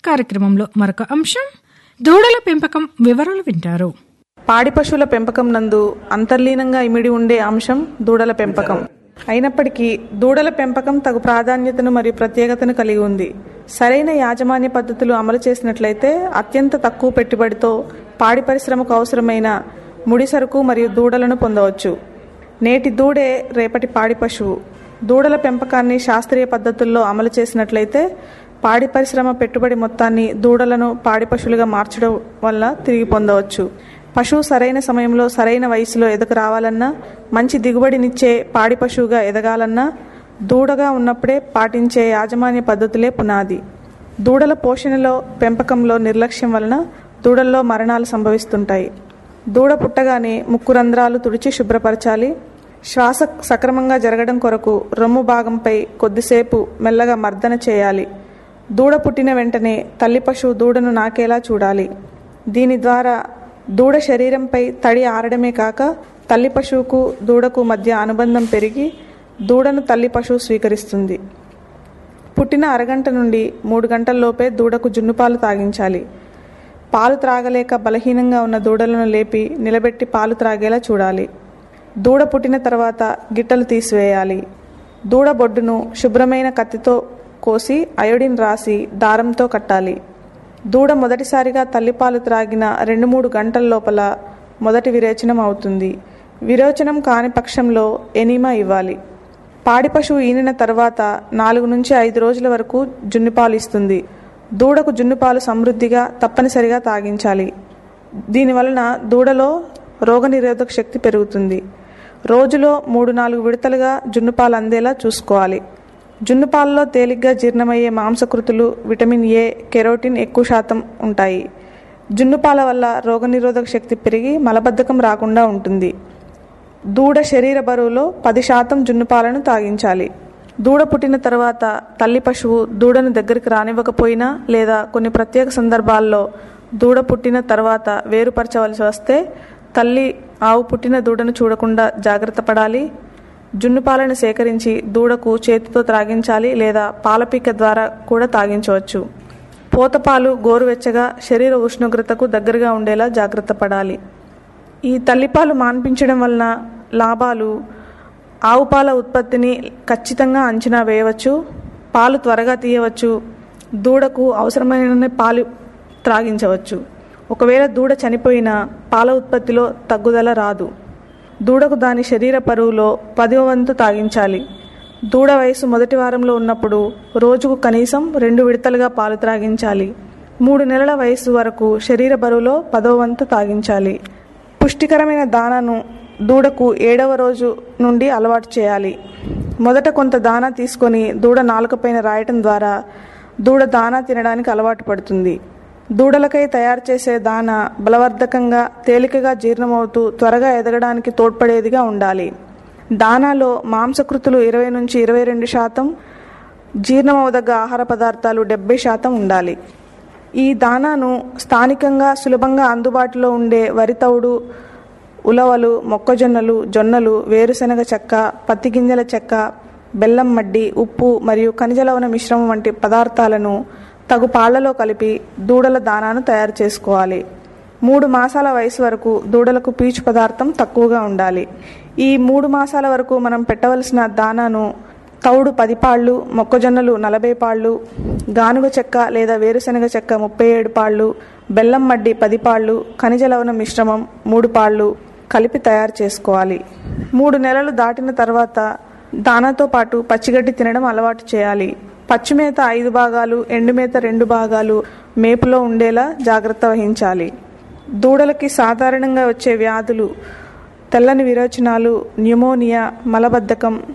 కార్యక్రమంలో మరొక అంశం దూడల పెంపకం వివరాలు వింటారు పాడి పశువుల పెంపకం నందు అంతర్లీనంగా ఇమిడి ఉండే అంశం దూడల పెంపకం అయినప్పటికీ దూడల పెంపకం తగు ప్రాధాన్యతను మరియు ప్రత్యేకతను కలిగి ఉంది సరైన యాజమాన్య పద్ధతులు అమలు చేసినట్లయితే అత్యంత తక్కువ పెట్టుబడితో పాడి పరిశ్రమకు అవసరమైన ముడి సరుకు మరియు దూడలను పొందవచ్చు నేటి దూడే రేపటి పాడి పశువు దూడల పెంపకాన్ని శాస్త్రీయ పద్ధతుల్లో అమలు చేసినట్లయితే పాడి పరిశ్రమ పెట్టుబడి మొత్తాన్ని దూడలను పాడి పశువులుగా మార్చడం వల్ల తిరిగి పొందవచ్చు పశువు సరైన సమయంలో సరైన వయసులో ఎదకు రావాలన్నా మంచి దిగుబడినిచ్చే పాడి పశువుగా ఎదగాలన్నా దూడగా ఉన్నప్పుడే పాటించే యాజమాన్య పద్ధతులే పునాది దూడల పోషణలో పెంపకంలో నిర్లక్ష్యం వలన దూడల్లో మరణాలు సంభవిస్తుంటాయి దూడ పుట్టగానే ముక్కు రంధ్రాలు తుడిచి శుభ్రపరచాలి శ్వాస సక్రమంగా జరగడం కొరకు రొమ్ము భాగంపై కొద్దిసేపు మెల్లగా మర్దన చేయాలి దూడ పుట్టిన వెంటనే తల్లి పశువు దూడను నాకేలా చూడాలి దీని ద్వారా దూడ శరీరంపై తడి ఆరడమే కాక తల్లి పశువుకు దూడకు మధ్య అనుబంధం పెరిగి దూడను తల్లి పశువు స్వీకరిస్తుంది పుట్టిన అరగంట నుండి మూడు గంటల్లోపే దూడకు జున్నుపాలు తాగించాలి పాలు త్రాగలేక బలహీనంగా ఉన్న దూడలను లేపి నిలబెట్టి పాలు త్రాగేలా చూడాలి దూడ పుట్టిన తర్వాత గిట్టలు తీసివేయాలి దూడ బొడ్డును శుభ్రమైన కత్తితో కోసి అయోడిన్ రాసి దారంతో కట్టాలి దూడ మొదటిసారిగా తల్లిపాలు త్రాగిన రెండు మూడు గంటల లోపల మొదటి విరేచనం అవుతుంది విరోచనం కాని పక్షంలో ఎనిమా ఇవ్వాలి పాడి పశువు ఈనిన తర్వాత నాలుగు నుంచి ఐదు రోజుల వరకు జున్నుపాలు ఇస్తుంది దూడకు జున్నుపాలు సమృద్ధిగా తప్పనిసరిగా తాగించాలి దీనివలన దూడలో రోగనిరోధక శక్తి పెరుగుతుంది రోజులో మూడు నాలుగు విడతలుగా జున్నుపాలు అందేలా చూసుకోవాలి జున్నుపాలలో తేలిగ్గా జీర్ణమయ్యే మాంసకృతులు విటమిన్ ఏ కెరోటిన్ ఎక్కువ శాతం ఉంటాయి జున్నుపాల వల్ల రోగనిరోధక శక్తి పెరిగి మలబద్ధకం రాకుండా ఉంటుంది దూడ శరీర బరువులో పది శాతం జున్నుపాలను తాగించాలి దూడ పుట్టిన తర్వాత తల్లి పశువు దూడను దగ్గరికి రానివ్వకపోయినా లేదా కొన్ని ప్రత్యేక సందర్భాల్లో దూడ పుట్టిన తర్వాత వేరుపరచవలసి వస్తే తల్లి ఆవు పుట్టిన దూడను చూడకుండా జాగ్రత్త పడాలి జున్నుపాలను సేకరించి దూడకు చేతితో త్రాగించాలి లేదా పాలపీక ద్వారా కూడా తాగించవచ్చు పోతపాలు గోరువెచ్చగా శరీర ఉష్ణోగ్రతకు దగ్గరగా ఉండేలా జాగ్రత్త పడాలి ఈ తల్లిపాలు మాన్పించడం వలన లాభాలు ఆవు పాల ఉత్పత్తిని ఖచ్చితంగా అంచనా వేయవచ్చు పాలు త్వరగా తీయవచ్చు దూడకు అవసరమైన పాలు త్రాగించవచ్చు ఒకవేళ దూడ చనిపోయినా పాల ఉత్పత్తిలో తగ్గుదల రాదు దూడకు దాని శరీర పరువులో పదివ వంతు తాగించాలి దూడ వయసు మొదటి వారంలో ఉన్నప్పుడు రోజుకు కనీసం రెండు విడతలుగా పాలు త్రాగించాలి మూడు నెలల వయసు వరకు శరీర బరువులో పదవ వంతు తాగించాలి పుష్టికరమైన దానాను దూడకు ఏడవ రోజు నుండి అలవాటు చేయాలి మొదట కొంత దానా తీసుకొని దూడ నాలుకపైన రాయటం ద్వారా దూడ దానా తినడానికి అలవాటు పడుతుంది దూడలకై తయారు చేసే దాన బలవర్ధకంగా తేలికగా జీర్ణమవుతూ త్వరగా ఎదగడానికి తోడ్పడేదిగా ఉండాలి దానాలో మాంసకృతులు ఇరవై నుంచి ఇరవై రెండు శాతం జీర్ణమవదగ్గ ఆహార పదార్థాలు డెబ్బై శాతం ఉండాలి ఈ దానాను స్థానికంగా సులభంగా అందుబాటులో ఉండే వరి తౌడు ఉలవలు మొక్కజొన్నలు జొన్నలు వేరుశనగ చెక్క పత్తి గింజల చెక్క బెల్లం మడ్డి ఉప్పు మరియు ఖనిజ లవణ మిశ్రమం వంటి పదార్థాలను తగు పాళ్లలో కలిపి దూడల దానాను తయారు చేసుకోవాలి మూడు మాసాల వయసు వరకు దూడలకు పీచు పదార్థం తక్కువగా ఉండాలి ఈ మూడు మాసాల వరకు మనం పెట్టవలసిన దానాను తౌడు పది పాళ్ళు మొక్కజొన్నలు నలభై పాళ్ళు గానుగ చెక్క లేదా వేరుశనగ చెక్క ముప్పై ఏడు పాళ్ళు బెల్లం మడ్డి పది పాళ్ళు ఖనిజ లవణ మిశ్రమం మూడు పాళ్ళు కలిపి తయారు చేసుకోవాలి మూడు నెలలు దాటిన తర్వాత దానాతో పాటు పచ్చిగడ్డి తినడం అలవాటు చేయాలి పచ్చిమేత ఐదు భాగాలు ఎండుమేత రెండు భాగాలు మేపులో ఉండేలా జాగ్రత్త వహించాలి దూడలకి సాధారణంగా వచ్చే వ్యాధులు తెల్లని విరోచనాలు న్యూమోనియా మలబద్ధకం